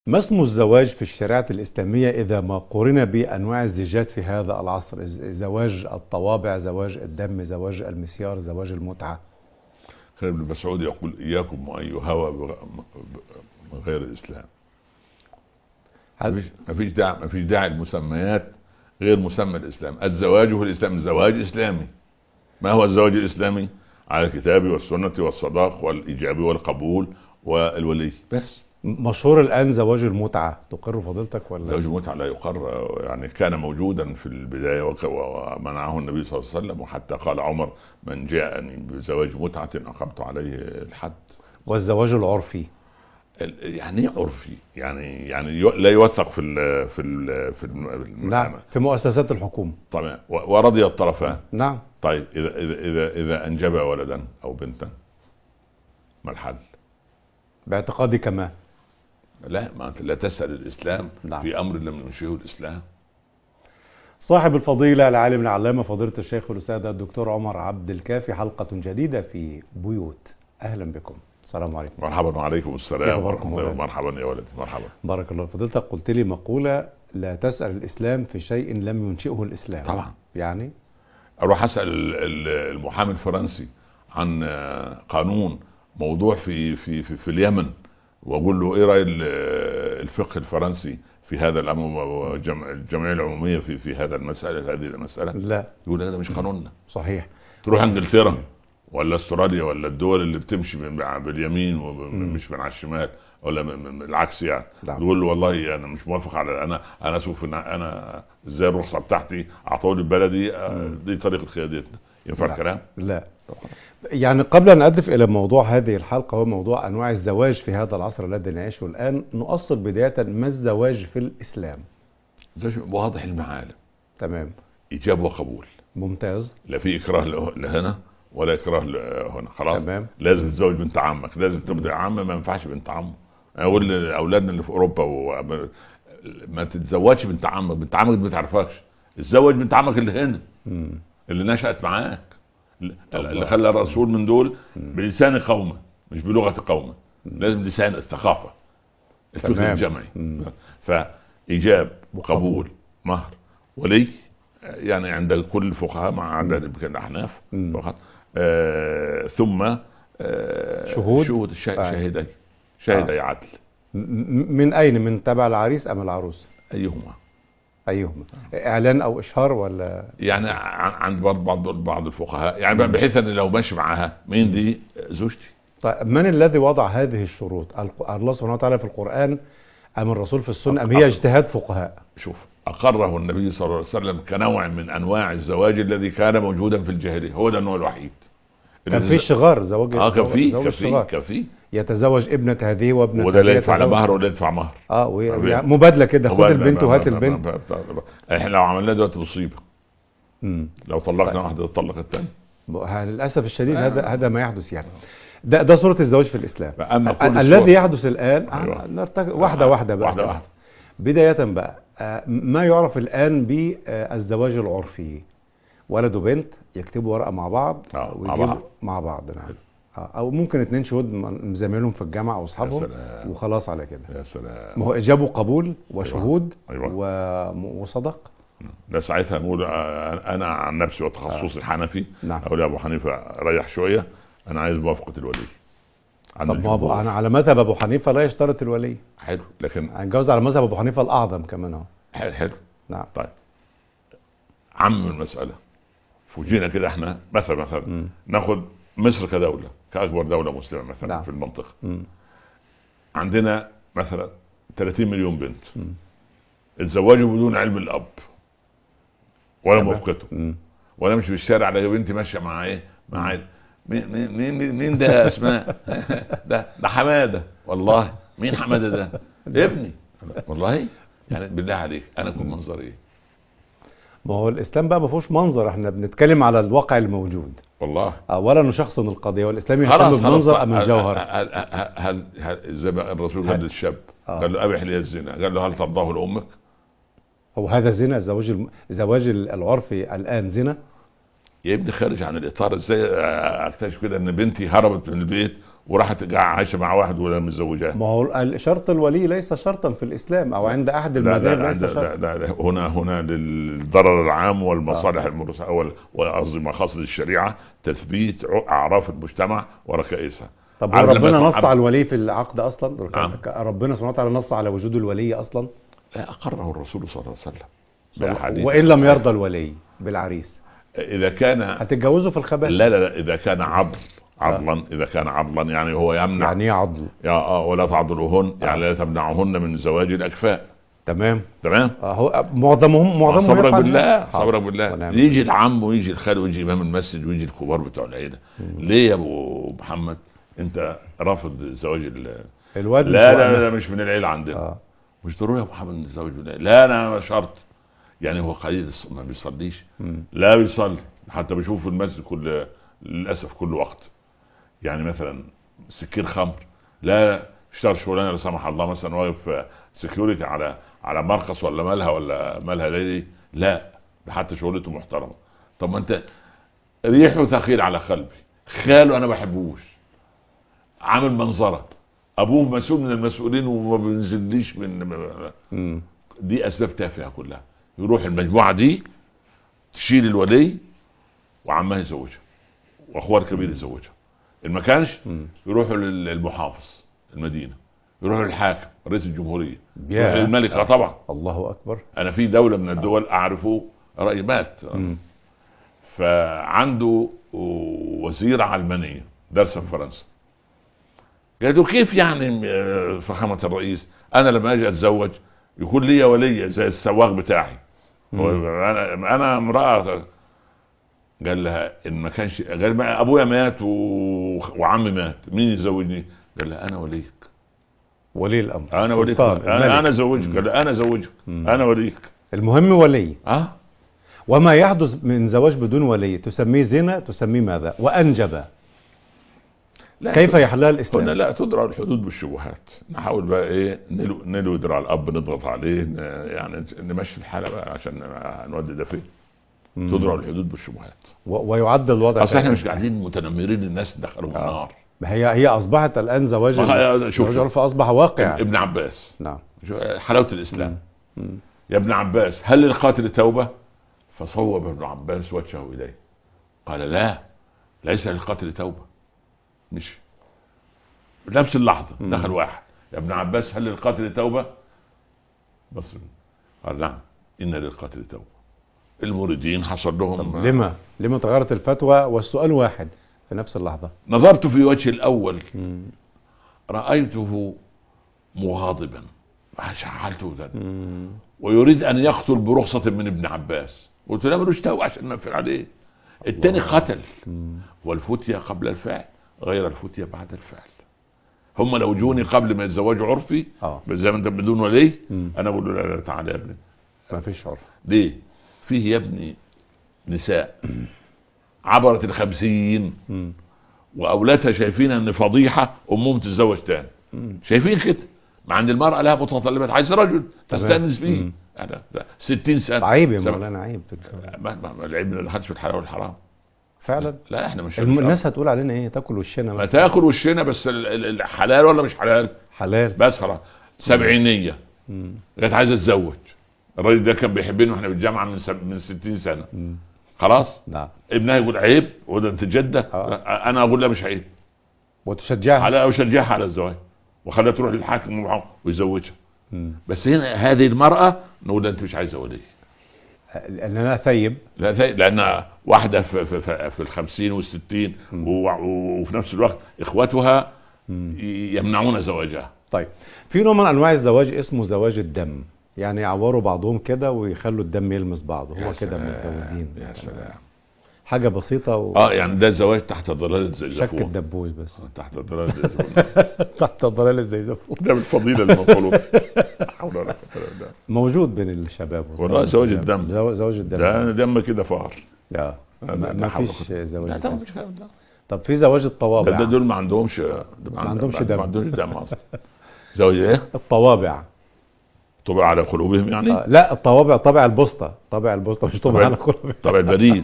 ما اسم الزواج في الشريعة الإسلامية إذا ما قورن بأنواع الزيجات في هذا العصر زواج الطوابع زواج الدم زواج المسيار زواج المتعة كان ابن مسعود يقول إياكم وأن يهوى بغ- من غير الإسلام هل ما فيش داعي ما فيش داعي المسميات غير مسمى الإسلام الزواج في الإسلام زواج إسلامي ما هو الزواج الإسلامي على الكتاب والسنة والصداق والإيجاب والقبول والولي بس مشهور الآن زواج المتعة تقر فضيلتك ولا زواج المتعة لا يقر يعني كان موجودا في البداية وك- ومنعه النبي صلى الله عليه وسلم وحتى قال عمر من جاءني بزواج متعة أقمت عليه الحد والزواج العرفي ال- يعني ايه عرفي يعني يعني يو- لا يوثق في ال في ال في الم- نعم في مؤسسات الحكومة طبعا و- ورضي الطرفان نعم طيب اذا اذا اذا, إذا انجب ولدا او بنتا ما الحل؟ باعتقادك ما لا ما انت لا تسال الاسلام نعم. في امر لم ينشئه الاسلام صاحب الفضيلة العالم العلامة فضيلة الشيخ والأستاذ الدكتور عمر عبد الكافي حلقة جديدة في بيوت أهلا بكم السلام عليكم مرحبا وعليكم كيف السلام أخباركم ورحمه الله مولانا؟ مرحبا يا ولدي مرحبا بارك الله فضيلتك قلت لي مقولة لا تسأل الإسلام في شيء لم ينشئه الإسلام طبعا. يعني اروح اسال ال- ال- المحامي الفرنسي عن آه، قانون موضوع في في في, في اليمن واقول له ايه راي ال- الفقه الفرنسي في هذا الامر والجمع- الجمعيه العموميه في في هذا المساله في هذه المساله لا يقول هذا مش قانوننا صحيح تروح انجلترا ولا استراليا ولا الدول اللي بتمشي من- باليمين ومش من على الشمال ولا من- من- من العكس يعني نعم. تقول له والله انا مش موافق على انا انا اشوف ان انا ازاي الرخصه بتاعتي اعطوني البلدي آه، دي طريقه قيادتنا ينفع لا. الكلام؟ لا يعني قبل أن أضف إلى موضوع هذه الحلقة هو موضوع أنواع الزواج في هذا العصر الذي نعيشه الآن نؤصل بداية ما الزواج في الإسلام ده شيء واضح المعالم تمام ايجاب وقبول ممتاز لا في اكراه له- لهنا ولا اكراه لهنا خلاص تمام لازم تتزوج بنت عمك لازم تبدا عم ما ينفعش بنت عمه انا اقول لاولادنا اللي في اوروبا و... ما تتزوجش بنت عمك بنت عمك دي ما تعرفكش اتزوج بنت عمك اللي هنا مم. اللي نشأت معاك اللي الله. خلى الرسول من دول مم. بلسان قومه مش بلغه قومه لازم لسان الثقافه الفكر تمام. الجمعي مم. فايجاب وقبول مهر ولي يعني عند كل الفقهاء مع عدد يمكن الاحناف مم. فقط آه ثم آه شهود؟ شهود الشا- آه. شاهدي شاهدي عدل م- م- من أين من تبع العريس أم العروس ايهما أيهما إعلان أو إشهار ولا يعني ع- عند بعض بعض بعض الفقهاء يعني بقى بحيث ان لو ماشي معاها مين دي زوجتي طيب من الذي وضع هذه الشروط الق- الله سبحانه وتعالى في القرآن أم الرسول في السنة أم هي اجتهاد فقهاء شوف اقره النبي صلى الله عليه وسلم كنوع من انواع الزواج الذي كان موجودا في الجاهليه هو ده النوع الوحيد كان في شغار زواج اه كان في زواج كان في شغار. كان في يتزوج ابنة هذه وابنة وده لا هذه يدفع لا يتزوج- مهر ولا يدفع مهر اه وي- طب يعني مبادلة كده خد وبقى- البنت بقى- وهات بقى- البنت بقى- بقى- بقى- احنا لو عملناه دلوقتي مصيبه مم. لو طلقنا طيب. واحده تطلق الثانيه ه- للاسف الشديد آه. هذا هذا ما يحدث يعني ده ده صورة الزواج في الإسلام فاما ال- كل الذي الصور- يحدث الآن آه، أيوة. نرتك... واحدة واحدة بقى واحده واحده بداية بقى آه، ما يعرف الآن بالزواج العرفي ولد وبنت يكتبوا ورقة مع بعض آه، مع ويجيبوا- بعض. مع بعض نعم آه، أو ممكن اتنين شهود م- زمايلهم في الجامعة أو يا أصحابهم سلام وخلاص على كده يا سلام ما هو إجابة وقبول وشهود أيوة. و- وصدق ده ساعتها نقول آه، انا عن نفسي وتخصصي الحنفي نعم اقول يا ابو حنيفه ريح شويه انا عايز موافقه الولي عند طب ما هو الجمهور. أنا على مذهب أبو حنيفة لا يشترط الولي حلو لكن هنجوز على مذهب أبو حنيفة الأعظم كمان أهو حلو, حلو. نعم طيب عم المساله فوجينا كده احنا مثلا مثلا مم. ناخد مصر كدوله كاكبر دوله مسلمه مثلا نعم. في المنطقه مم. عندنا مثلا 30 مليون بنت مم. اتزوجوا بدون علم الاب ولا تمام. موافقته مم. ولا امشي في الشارع الاقي بنتي ماشيه مع ايه؟ مع عيل. مين مين مين مين, مين ده يا اسماء؟ ده ده حماده والله مين حماده ده؟ ابني والله يعني بالله عليك انا اكون منظري ايه؟ ما هو الاسلام بقى ما فيهوش منظر احنا بنتكلم على الواقع الموجود والله اولا نشخصن القضيه والاسلام خلاص يهتم خلاص بالمنظر ام هل- الجوهر هل هل, هل, هل زي ما الرسول قال هل- للشاب آه. قال له ابح لي الزنا قال له هل ترضاه لامك؟ هو هذا زنا الزواج الم... الزواج العرفي الان زنا يا ابني خارج عن الاطار ازاي اكتشف كده ان بنتي هربت من البيت وراحت قاعدة عايشه مع واحد ولا متزوجاه ما هو ال- شرط الولي ليس شرطا في الاسلام او عند احد لا لا المذاهب لا, ليس لا, شرطا لا, لا, لا هنا هنا للضرر العام والمصالح المرسله وال- وقصدي مقاصد الشريعه تثبيت ع- اعراف المجتمع وركائزها طب عارف لما ربنا يكون نص عبد- على الولي في العقد اصلا نعم. ربنا سبحانه وتعالى نص على وجود الولي اصلا لا اقره الرسول صلى الله عليه وسلم صلى- بأحاديث وان لم صحيحة. يرضى الولي بالعريس اذا كان هتتجوزه في الخباث لا لا لا اذا كان عضل عضلا اذا كان عضلا يعني هو يمنع يعني ايه عضل يا اه ولا تعضلوهن آه. يعني لا تمنعهن من زواج الاكفاء تمام تمام آه، هو معظمهم معظمهم صبرك يفعل بالله هذا. صبرك بالله ونعم يجي العم ويجي الخال ويجي امام المسجد ويجي الكبار بتوع العيله ليه يا ابو محمد انت رافض زواج ال... الواد مش لا لا وقت. لا مش من العيله عندنا اه مش ضروري يا ابو محمد نتزوج بالله لا انا شرط يعني هو قليل الص- ما بيصليش مم. لا بيصلي حتى بشوفه في المسجد كل للاسف كل وقت يعني مثلا سكير خمر لا لا اشتغل شغلانه لا سمح الله مثلا واقف سكيورتي على على مرقص ولا مالها ولا مالها ليلي لا ده حتى شغلته محترمه طب ما انت ريحه ثقيل على قلبي خاله انا ما بحبوش عامل منظره ابوه مسؤول من المسؤولين وما بينزليش من مم. دي اسباب تافهه كلها يروح المجموعه دي تشيل الولي وعمها يزوجها واخوها الكبير يزوجها ان ما كانش مم. يروحوا لل- للمحافظ المدينه يروحوا للحاكم رئيس الجمهوريه يا. يروحوا للملك اه طبعا الله اكبر انا في دوله من الدول اعرفه راي مات مم. فعنده وزير علمانيه درس في فرنسا قالت له كيف يعني آه، فخامه الرئيس انا لما اجي اتزوج يكون لي ولي زي السواق بتاعي هو مم. انا انا امراه قال لها ان ما كانش قال ما ابويا مات و... وعمي مات مين يزوجني؟ قال لها انا وليك ولي الامر انا وليك سلطان، انا الملك. انا زوجك مم. قال لها انا زوجك مم. انا وليك المهم ولي اه وما يحدث من زواج بدون ولي تسميه زنا تسميه ماذا وانجب لا كيف يحلها قلنا الاسلام لا تدرى الحدود بالشبهات نحاول بقى ايه نلو نلو درع الاب نضغط عليه ن- يعني نمشي الحاله بقى عشان نودي ده فين مم. تدرع الحدود بالشبهات و- ويعدل الوضع اصل احنا كذا. مش قاعدين متنمرين الناس دخلهم آه. النار هي هي اصبحت الان زواج ما هي- شوف- زواج العرفي اصبح واقع ابن عباس نعم شو- حلاوه الاسلام مم. يا ابن عباس هل للقاتل توبه فصوب ابن عباس وجهه اليه قال لا ليس للقاتل توبه مش نفس اللحظه مم. دخل واحد يا ابن عباس هل للقاتل توبه بصر قال نعم ان للقاتل توبه المريدين حصل طب لهم لما لما تغيرت الفتوى والسؤال واحد في نفس اللحظه نظرت في وجه الاول مم. رايته مغاضبا شعلته ذا مم. ويريد ان يقتل برخصة من ابن عباس قلت له ملوش توبة عشان نقفل عليه التاني الله. قتل مم. والفتية قبل الفعل غير الفتية بعد الفعل هم لو جوني قبل ما يتزوجوا عرفي اه زي ما انت بدون ولي مم. انا اقول له لا لا تعالى يا ابني ما فيش عرف ليه فيه يا ابني نساء عبرت الخمسين مم. واولادها شايفين ان فضيحه امهم تتزوج تاني مم. شايفين كده مع ان المراه لها متطلبات عايز رجل تستانس تمام. بيه مم. أنا ده 60 سنه عيب يا سبع- مولانا عيب في الكلام. ما ما ما العيب ما دخلش في الحلال والحرام فعلا لا احنا مش الم... مش- الناس هتقول علينا ايه تاكل وشنا ما مثلا. تاكل وشنا بس ال- ال- الحلال ولا مش حلال حلال بس خلاص سبعينيه مم. كانت عايزه تتزوج الراجل ده كان بيحبني واحنا في الجامعه من سب... من 60 سنه مم. خلاص نعم ابنها يقول عيب وده انت جده آه. انا اقول لا مش عيب وتشجعها على اشجعها على الزواج وخليها تروح للحاكم ويزوجها مم. بس هنا هذه المراه نقول لها انت مش عايزه ولي لان انا ثيب لا ثي- لان واحده في في, في, في الخمسين والستين مم. و- وفي نفس الوقت اخواتها مم. ي- يمنعون زواجها طيب في نوع من انواع الزواج اسمه زواج الدم يعني يعوروا بعضهم كده ويخلوا الدم يلمس بعض هو يا كده سلام، متجوزين يا سلام حاجه بسيطه و... اه يعني ده زواج تحت ضلال شك الزيزفون الدبوس بس تحت ضلال الزيزفون تحت ضلال الزيزفون ده بالفضيله المطلوبه لا حول ولا قوه الا بالله موجود بين الشباب والله زواج الدم. زو- زواج الدم ده دم كده فار لا لا، ما, لا ما حول فيش ولا زواج لا ده الدم مش كلام ده طب في زواج ده, الطوابع ده دول ما عندهمش ده ما عندهمش ما دم. عندهمش دم اصلا زواج ايه؟ الطوابع طبع على قلوبهم يعني آه لا الطوابع طابع البوسطه طابع البوسطه مش طابع طبع- على كل طبع البريد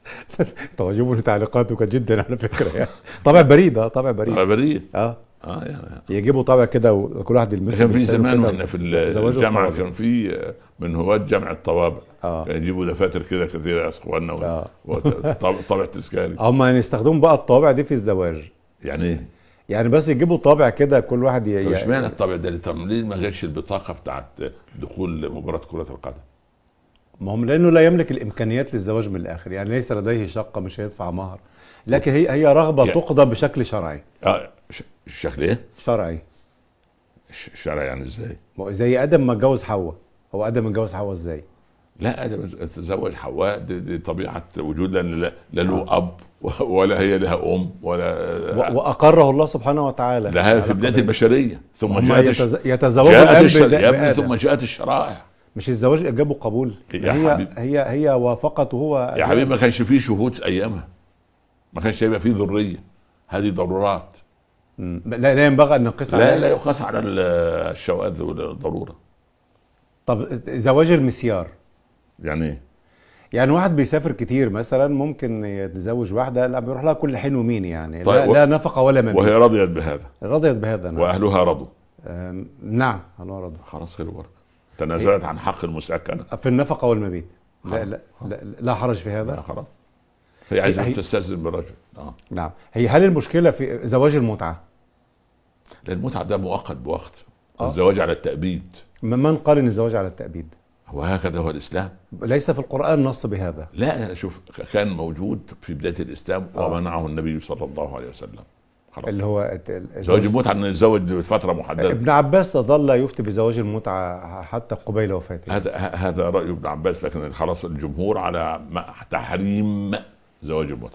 تعجبني تعليقاتك جدا على فكره يعني طابع بريد اه طابع طبع بريد بريد اه اه يعني يجيبوا طابع كده وكل واحد يلمسه كان في بلسانه زمان كده واحنا في زواج الجامعه الطوابع. كان في من هواة جمع الطوابع اه كانوا يجيبوا دفاتر كده كثيره يا اخواننا آه. وطابع تذكاري هم يستخدموا بقى الطوابع دي في الزواج يعني ايه؟ يعني بس يجيبوا طابع كده كل واحد ي... طب ي- اشمعنى الطابع ده طب ليه ما جاتش البطاقه بتاعت دخول مباراه كره القدم؟ ما هم لانه لا يملك الامكانيات للزواج من الاخر يعني ليس لديه شقه مش هيدفع مهر لكن هي هي رغبه يعني- تقضى بشكل شرعي اه ش- الشكل ايه؟ شرعي ش- الشرع يعني ازاي؟ ما هو زي ادم ما اتجوز حواء هو ادم اتجوز حواء ازاي لا ادم تزوج حواء دي, دي طبيعه وجود لان لا, لا له اب ولا هي لها ام ولا و- واقره الله سبحانه وتعالى ده هي في بدايه البشريه ثم هم جاءت الش- يتز... يتزوجوا جاءت الآن الش- بد- يا ابني بآدم. ثم جاءت الشرائع مش الزواج اجاب وقبول يا هي حبيبي. هي هي وافقت وهو يا حبيبي ما كانش فيه شهود ايامها ما كانش هيبقى فيه ذريه هذه ضرورات مم. لا, لا ينبغي ان نقيس لا عليها. لا يقاس على ال- الشواذ والضروره طب زواج المسيار يعني ايه؟ يعني واحد بيسافر كتير مثلا ممكن يتزوج واحده لا بيروح لها كل حين ومين يعني طيب، لا, و- لا نفقه ولا مبيت وهي رضيت بهذا رضيت بهذا نعم واهلها رضوا آم، نعم انا رضي خلاص خير وبركه تنازلت عن حق المساكنه في النفقه والمبيت لا خلاص. لا, لا, لا حرج في لا هذا خلاص هي عايزه هي- تستاذن بالرجل اه نعم هي هل المشكله في زواج المتعه لان المتعه ده مؤقت بوقت آه. الزواج على التأبيد من من قال ان الزواج على التأبيد وهكذا هو الاسلام ليس في القرآن نص بهذا لا شوف كان موجود في بدايه الاسلام آه. ومنعه النبي صلى الله عليه وسلم خلاص اللي هو الت- ال- زواج المتعه انه يتزوج بفتره محدده ابن عباس ظل يفتي بزواج المتعة حتى قبيل وفاته هذا ه- هذا راي ابن عباس لكن خلاص الجمهور على ما- تحريم زواج المتعه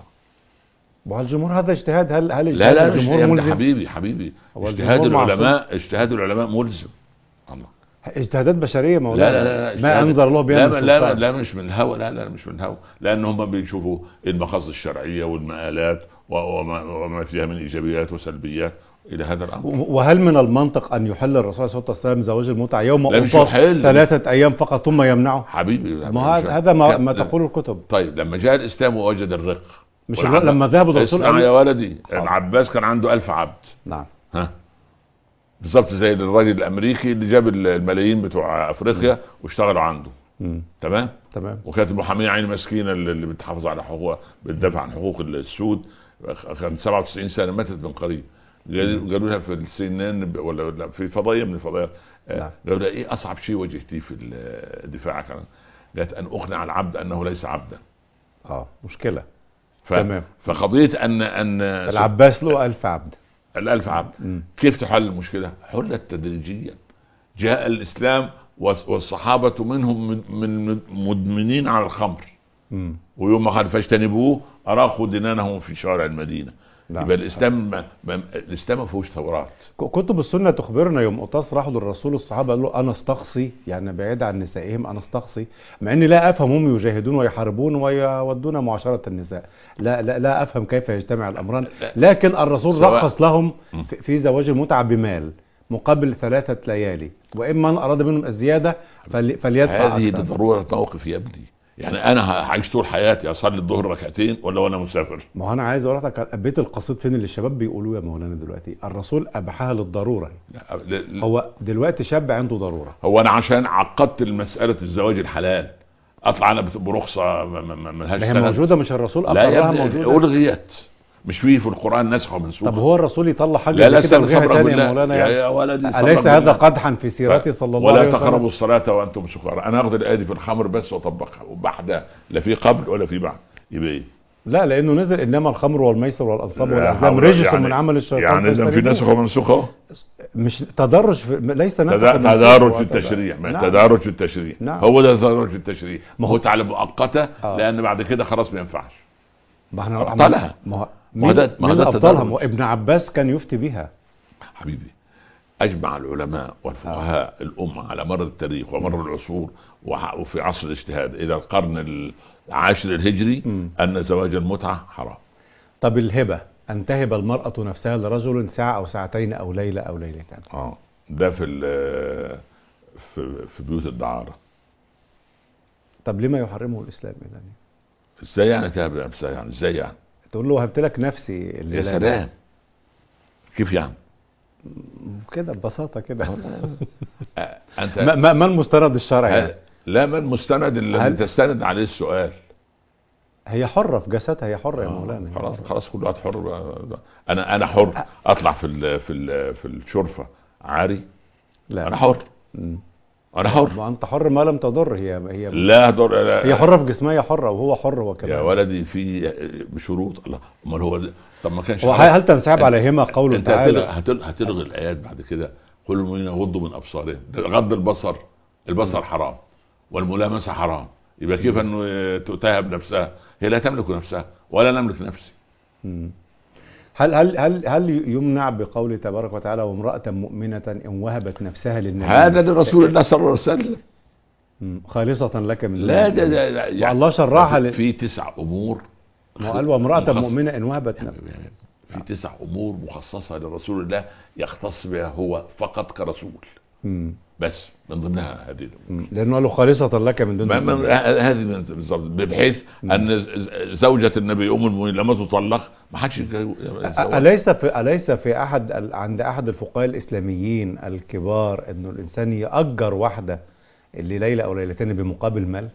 والجمهور هذا اجتهاد هل هل لا اجتهاد لا مش الجمهور يا ابني ملزم حبيبي حبيبي هو اجتهاد الجمهور معصوم. العلماء اجتهاد العلماء ملزم الله اجتهادات بشرية لا مولانا لا لا, لا ما اجتهاد- انزل الله بها لا من لا, لا, سلطان. لا مش من الهوى لا لا مش من الهوى لان هم بيشوفوا المقاصد الشرعيه والمآلات و- وما, وما فيها من ايجابيات وسلبيات الى هذا الامر وهل من المنطق ان يحل الرسول صلى الله عليه وسلم زواج المتعة يوم لا مش أوطاس يحل. ثلاثة ايام فقط ثم يمنعه حبيبي ما هذا- هذا ما, كان- ما تقول الكتب طيب لما جاء الاسلام ووجد الرق مش والعبد. لما ذهب الرسول اسمع قال- يا ولدي العباس كان عنده ألف عبد نعم ها بالظبط زي الراجل الامريكي اللي جاب الملايين بتوع افريقيا واشتغلوا عنده مم. تمام تمام وكانت المحاميه عين مسكينه اللي اللي بتحافظ على حقوقها بتدافع عن حقوق السود كانت 97 سنه ماتت من قريب قالوا قالوا لها في السي ان ان ولا ولا في فضائيه من الفضائيات آه، نعم. قالوا لها ايه اصعب شيء واجهتيه في الدفاع عن قالت ان اقنع العبد انه ليس عبدا اه مشكلة ف... تمام. فقضيه ان ان العباس له ألف عبد الألف عبد مم. كيف تحل المشكلة؟ حلت تدريجيا جاء الإسلام والص- والصحابة منهم من- من مدمنين على الخمر مم. ويوم ما قال فاجتنبوه أراقوا دنانهم في شوارع المدينة نعم. يبقى الإسلام ما ما الإسلام ما فيهوش ثورات ك- كتب السنة تخبرنا يوم قطاس راحوا للرسول الصحابة قالوا له أنا استقصي يعني بعيد عن نسائهم أنا استقصي مع إني لا أفهم هم يجاهدون ويحاربون ويودون معاشرة النساء لا لا لا أفهم كيف يجتمع الأمران لكن الرسول سواء- رخص لهم م. في- في زواج المتعة بمال مقابل ثلاثة ليالي وإن من أراد منهم الزيادة فلي- فليدفع هذه أكثر بضرورة موقف يا ابني يعني أنا ه- هعيش طول حياتي أصلي الظهر ركعتين ولا وأنا مسافر ما هو أنا عايز أقول لك بيت القصيد فين اللي الشباب بيقولوه يا مولانا دلوقتي الرسول أباحها للضرورة لا، ل- ل- هو دلوقتي شاب عنده ضرورة هو أنا عشان عقدت مسألة الزواج الحلال أطلع أنا بت- برخصة ما- ما- ما- ملهاش ما هي سند. موجودة مش الرسول لا يا أقرها ابني موجودة ألغيت مش فيه في القرآن نسخ ومنسوخ طب هو الرسول يطلع حاجه لا لا زي كده استنى يلغيها صبرا تاني يا بالله مولانا يا, يعني يا ولدي صبرا اليس هذا بالله. قدحا في سيرته صلى الله ولا عليه وسلم تقربوا الصلاة وأنتم سكارى أنا أخذ الآية دي في الخمر بس وأطبقها وبعدها لا في قبل ولا في بعد يبقى إيه؟ لا لانه نزل انما الخمر والميسر والانصاب لا والازلام حول- رجس يعني- من عمل الشيطان يعني إذا في فاجتنبوه. نسخ ومنسوخ أهو مش تدرج في ليس نسخ تدا- منسوخ تدارج في وهكذا. التشريع ما نعم. تدارج في التشريع نعم. هو ده تدارج في التشريع ما ما هو- هو تعالى مؤقتة آه. لأن بعد كده خلاص ما ينفعش ما احنا أبطلها. ما هو ما هو ده- ما هو مين ده ابطلها التدرج. وابن عباس كان يفتي بها حبيبي أجمع العلماء والفقهاء الأمة على مر التاريخ ومر العصور وح- وفي عصر الاجتهاد إلى القرن العاشر الهجري مم. أن زواج المتعة حرام طب الهبه ان تهب المراه نفسها لرجل ساعه او ساعتين او ليله او ليلتين اه ده في ال- في, في بيوت الدعاره طب ليه ما يحرمه الاسلام اذا ازاي يعني تهب نفسها يعني ازاي يعني تقول له وهبت لك نفسي اللي يا لا- سلام كيف يعني كده ببساطه كده آه، انت ما, ما, ما المستند الشرعي هل- يعني؟ لا ما المستند الذي هل- تستند عليه السؤال هي حره في جسدها هي حره يا آه، مولانا هي خلاص حرة. خلاص كل واحد حر بقى. انا انا حر اطلع في ال في ال في الشرفه عاري لا انا حر مم. انا حر ما انت حر ما لم تضر هي هي لا دور لا هي حره في جسمها هي حره وهو حر هو كمان يا ولدي في بشروط الله امال هو طب ما كانش هو خلاص؟ هل تنسحب عليهما قوله انت هتلغي, تعالى هتلغي, هتلغي الايات بعد كده كل المؤمنين يغضوا من ابصارهم ده غض البصر البصر حرام والملامسه حرام يبقى كيف انه تتهم نفسها هي لا تملك نفسها ولا نملك نفسي مم. هل هل هل هل يمنع بقوله تبارك وتعالى وامرأة مؤمنة إن وهبت نفسها للنبي هذا لرسول الله صلى الله عليه وسلم مم. خالصة لك من لا دون ده, الله. ده, ده والله شرعها لل- في تسع امور ما قال وامرأة مخص- مؤمنة إن وهبت نفسها في تسع امور مخصصه لرسول الله يختص بها هو فقط كرسول مم. بس من ضمنها هذه الامور مم. لأنه قال له خالصة لك من دون ما ما الله. هذه من- بالضبط بحيث ان ز- ز- زوجة النبي ام المؤمنين لما تطلق ما حدش يتزوج. أ- أليس في أليس في أحد ال- عند أحد الفقهاء الإسلاميين الكبار إنه الإنسان يأجر واحدة اللي ليلة أو ليلتين بمقابل مال؟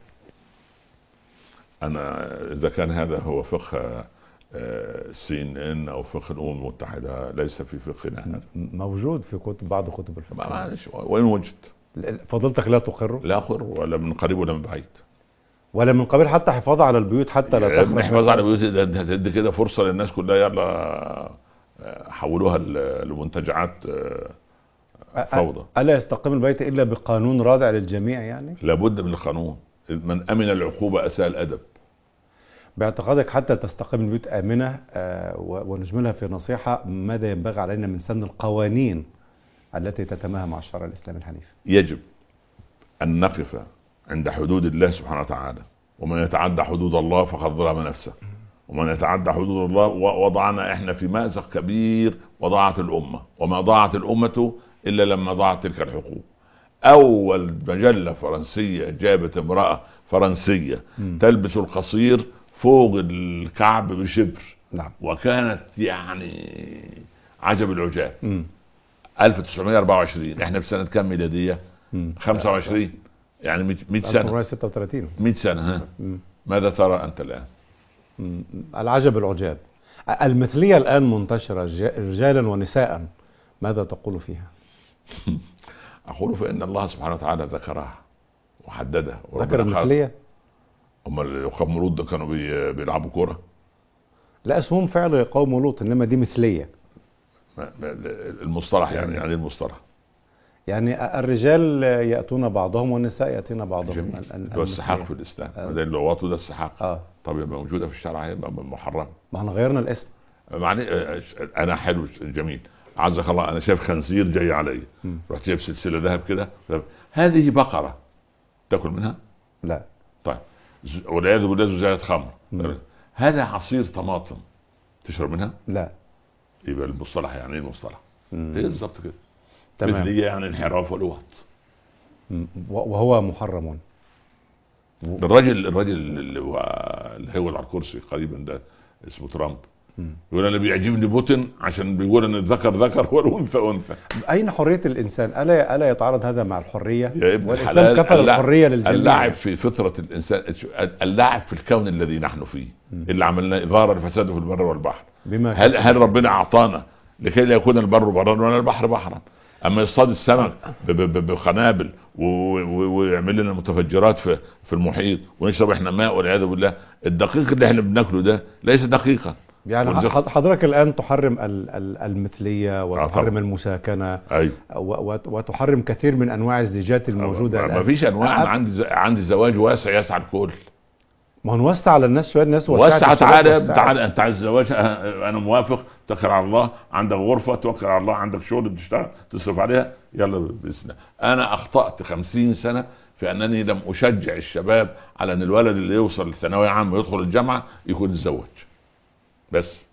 انا اذا كان هذا هو فقه سي ان ان او فقه الامم المتحده ليس في فقهنا هذا م- موجود في كتب بعض كتب ما- الفقه معلش وين وجد فضلتك لا تقره لا قر ولا من قريب ولا من بعيد ولا من قبيل حتى حفاظ على البيوت حتى لا يعني تخرج الحفاظ على بيوت ده- ده تدي كده فرصه للناس كلها يلا آه، حولوها ل- لمنتجعات آه، أ- فوضى ألا يستقيم البيت إلا بقانون رادع للجميع يعني لابد من القانون من امن العقوبه اساء الادب باعتقادك حتى تستقيم البيوت آمنة آه، و- ونجملها في نصيحة ماذا ينبغي علينا من سن القوانين التي تتماهى مع الشرع الإسلامي الحنيف يجب ان نقف عند حدود الله سبحانه وتعالى ومن يتعدى حدود الله فقد ظلم نفسه ومن يتعدى حدود الله و- وضعنا احنا في مأزق كبير وضاعت الامه وما ضاعت الامه الا لما ضاعت تلك الحقوق اول مجله فرنسيه جابت امراه فرنسيه مم. تلبس القصير فوق الكعب بشبر نعم وكانت يعني عجب العجاب مم. 1924 احنا في سنه كام ميلاديه مم. 25 يعني 100 100 سنه 1936 100 سنه ها مم. ماذا ترى انت الان مم. العجب العجاب المثلية الآن منتشرة ج- رجالا ونساء ماذا تقول فيها؟ اقول فان الله سبحانه وتعالى ذكرها وحددها ذكر وربنا خلق- المثلية؟ هم اللي قوم لوط ده كانوا بي- بيلعبوا كوره لا اسمهم فعل قوم لوط إنما دي مثلية ما- ما- المصطلح يعني يعني إيه المصطلح يعني الرجال يأتون بعضهم والنساء يأتين بعضهم جميل ال- ال- اللي هو السحاق في المثلية. الاسلام آه. ده اللي هو ده السحاق اه طب يبقى موجوده في الشرع هيبقى محرم ما احنا غيرنا الاسم معني آه، انا حلو جميل عزك الله انا شايف خنزير جاي علي مم. رحت جايب سلسله ذهب كده طب هذه بقره تاكل منها لا طيب ز- والعياذ بالله زجاجه خمر مم. هذا عصير طماطم تشرب منها لا يبقى المصطلح يعني ايه المصطلح مم. هي بالظبط كده تمام مثلية يعني انحراف والوط مم. و- وهو محرم الراجل الراجل اللي هو اللي هو على الكرسي قريبا ده اسمه ترامب مم. يقول انا بيعجبني بوتين عشان بيقول ان الذكر ذكر والانثى انثى اين حريه الانسان الا الا يتعارض هذا مع الحريه يا ابن والاسلام الحلال كفل اللع- الحريه للجميع اللعب في فطرة الإنسان اللعب في الكون الذي نحن فيه اللي عملنا إظهار الفساد في البر والبحر بما هل كسب. هل ربنا أعطانا لكي لا يكون البر برا ولا البحر بحرا أما يصطاد السمك ب- ب- ب- بقنابل و- و- ويعمل لنا متفجرات في في المحيط ونشرب احنا ماء والعياذ بالله الدقيق اللي احنا بناكله ده ليس دقيقا يعني ورزق- حض- حضرتك الان تحرم ال- ال- المثليه وتحرم طبعا. المساكنه ايوه و- وت- وتحرم كثير من انواع الزيجات الموجوده ما الآن. فيش انواع انا أ- عندي ز- عندي زواج واسع يسعى الكل ما هو نوسع على الناس شويه الناس وسعت وسع الشباب تعالى وسعت. تعالى انت عايز زواج أه- انا موافق توكل على الله عندك غرفه توكل على الله عندك شغل بتشتغل تصرف عليها يلا باذن الله انا اخطات خمسين سنه في انني لم اشجع الشباب على ان الولد اللي يوصل للثانويه عامه ويدخل الجامعه يكون يتزوج بس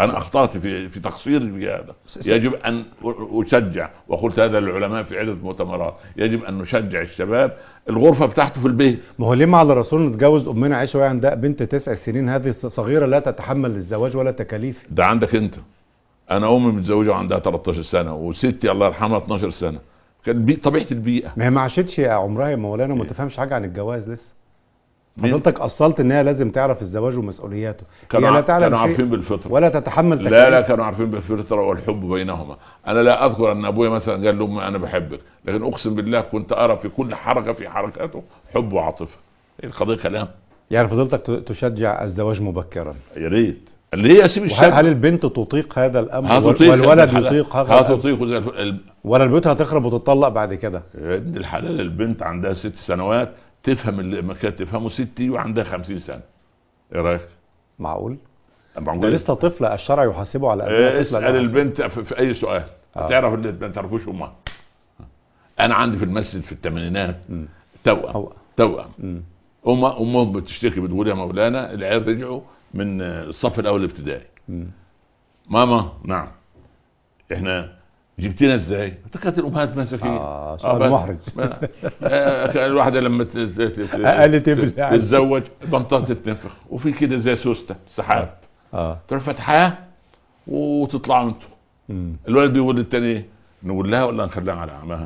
انا اخطات في في تقصيري في هذا يجب ان اشجع وقلت هذا للعلماء في عده مؤتمرات يجب ان نشجع الشباب الغرفه بتاعته في البيت ما هو ليه مع الرسول نتجوز امنا عائشه وهي عندها بنت تسع سنين هذه صغيره لا تتحمل الزواج ولا تكاليف ده عندك انت انا امي متزوجه وعندها 13 سنه وستي الله يرحمها 12 سنه كان بي... طبيعه البيئه ما هي ما عاشتش يا عمرها يا مولانا وما تفهمش حاجه عن الجواز لسه مين؟ حضرتك اصلت ان هي لازم تعرف الزواج ومسؤولياته كانوا هي لا ع- تعلم كانوا شيء عارفين بالفطره ولا تتحمل تكاليف لا لا كانوا عارفين بالفطره والحب بينهما انا لا اذكر ان ابويا مثلا قال لامي انا بحبك لكن اقسم بالله كنت ارى في كل حركه في حركاته حب وعاطفه القضيه كلام يعني فضلتك ت- تشجع الزواج مبكرا يا ريت اللي هي سيب وهل الشاب هل البنت تطيق هذا الامر وال- هتطيق والولد الحلال. يطيق هذا الأمر؟ هتطيق زي الفل ال- ولا البيوت هتخرب وتطلق بعد كده يا ابن الحلال البنت عندها ست سنوات تفهم اللي ما كانت تفهمه ستي وعندها خمسين سنه ايه رايك؟ معقول ده معقول لسه طفله الشرع يحاسبه على إيه، انها طفله اسال لا البنت في, في اي سؤال آه. تعرف اللي ما تعرفوش امها انا عندي في المسجد في الثمانينات مم. توأم هو توأم مم. أم أمهم بتشتكي بتقول يا مولانا العيال رجعوا من الصف الأول الابتدائي مم. ماما نعم احنا جبتنا ازاي؟ كانت الامهات مساكين اه سؤال بس- محرج ما- آه، كان الواحده لما ت- ت- ت- أقل تبل يعني. تتزوج بنطها تتنفخ وفي كده زي سوسته سحاب اه تروح فتحاه وتطلعوا انتوا مم. الولد بيقول للتاني ايه؟ نقول لها ولا نخليها على عماها؟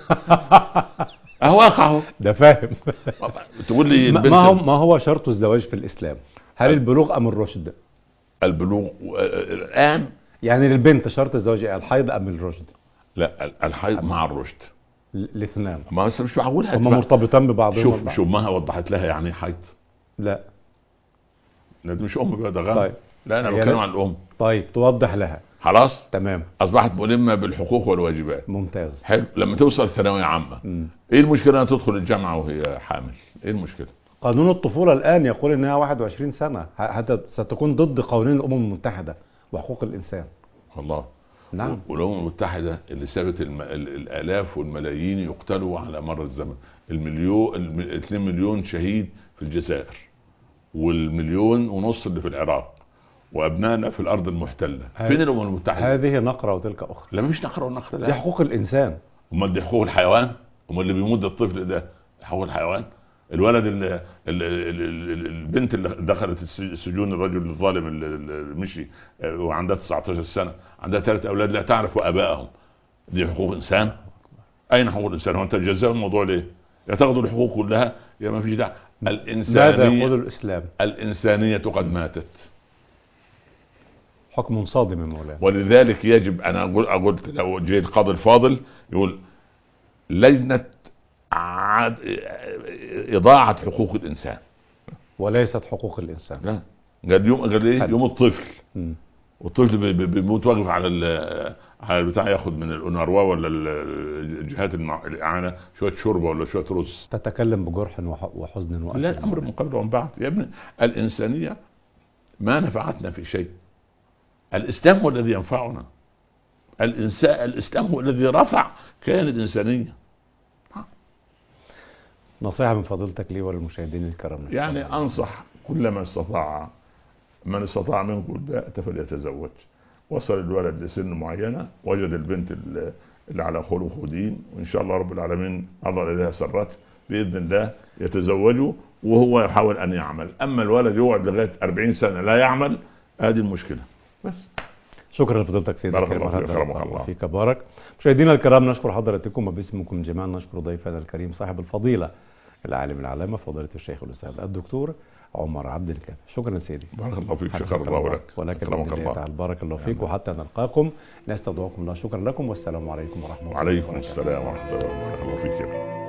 اهو واقع اهو ده فاهم تقول لي ما البنت ما هو ما هو شرط الزواج في الاسلام هل البلوغ ام الرشد البلوغ و- الان يعني للبنت شرط الزواج إيه؟ الحيض ام الرشد لا الحيض مع الرشد ال- الاثنان ما بس مش معقول هما مرتبطان ببعضهم شوف البعض. شوف امها وضحت لها يعني ايه حيض لا لا دي مش ام بقى ده غلط طيب لا انا هي بتكلم لا- عن الام طيب توضح لها خلاص تمام اصبحت ملمه بالحقوق والواجبات ممتاز حلو لما توصل ثانويه عامه مم. ايه المشكله انها تدخل الجامعه وهي حامل ايه المشكله قانون الطفولة الآن يقول إنها 21 سنة ه- هت- ستكون ضد قوانين الأمم المتحدة وحقوق الإنسان والله نعم والامم المتحده اللي سابت الم... ال- الالاف والملايين يقتلوا على مر الزمن المليون الم... 2 مليون شهيد في الجزائر والمليون ونص اللي في العراق وابنائنا في الارض المحتله هذه- فين الامم المتحده هذه نقرة وتلك أخرى لا مش نقرا ونقرا دي لا حقوق الإنسان امال دي حقوق الحيوان امال اللي بيموت الطفل ده حقوق الحيوان الولد اللي البنت اللي دخلت الس- السجون الرجل الظالم اللي اللي مشي آه، وعندها 19 سنه عندها ثلاث اولاد لا تعرف ابائهم دي حقوق انسان اين حقوق الانسان هو انت تجزأ الموضوع ليه يا تاخذوا الحقوق كلها يا ما فيش داعي ماذا الانسانيه يقول الإسلام الانسانيه قد ماتت حكم صادم يا مولانا ولذلك يجب انا اقول قلت لو جه القاضي الفاضل يقول لجنه عاد اضاعه حقوق الانسان وليست حقوق الإنسان لا قال يوم قال ايه حلو. يوم الطفل مم. والطفل بي- بي- بيموت واقف على ال- على البتاع ياخد من الاناروا ولا ال- الجهات المع- الاعانه شويه شوربه ولا شويه رز تتكلم بجرح وح- وحزن وأسف لا الامر من قبل ومن بعد يا ابني الانسانيه ما نفعتنا في شيء الاسلام هو الذي ينفعنا الانسان الاسلام هو الذي رفع كيان الانسانيه نصيحة من فضيلتك لي وللمشاهدين الكرام يعني انصح كل من استطاع من استطاع منكم الباءة فليتزوج وصل الولد لسن معينه وجد البنت اللي اللي على خلق ودين وان شاء الله رب العالمين اظهر اليها سرته باذن الله يتزوجوا وهو يحاول ان يعمل اما الولد يقعد لغايه 40 سنه لا يعمل هذه المشكله بس شكرا لفضيلتك سيدي بارك الكريم الله فيك، وهذا أكرمك الله الله. فيك بارك مشاهدينا الكرام نشكر حضراتكم وباسمكم جميعا نشكر ضيفنا الكريم صاحب الفضيلة العالم العلامة فضيلة الشيخ الأستاذ الدكتور عمر عبد الكافي شكرا سيدي بارك الله فيك حفظك شكر الله لك ولكن أكرمك بإذن الله الله تعالى بارك الله فيك وحتى نلقاكم نستودعكم الله شكرا لكم والسلام عليكم ورحمة الله وعليكم وبركاته. السلام ورحمه الله وبركاته بارك الله فيك يا أخي.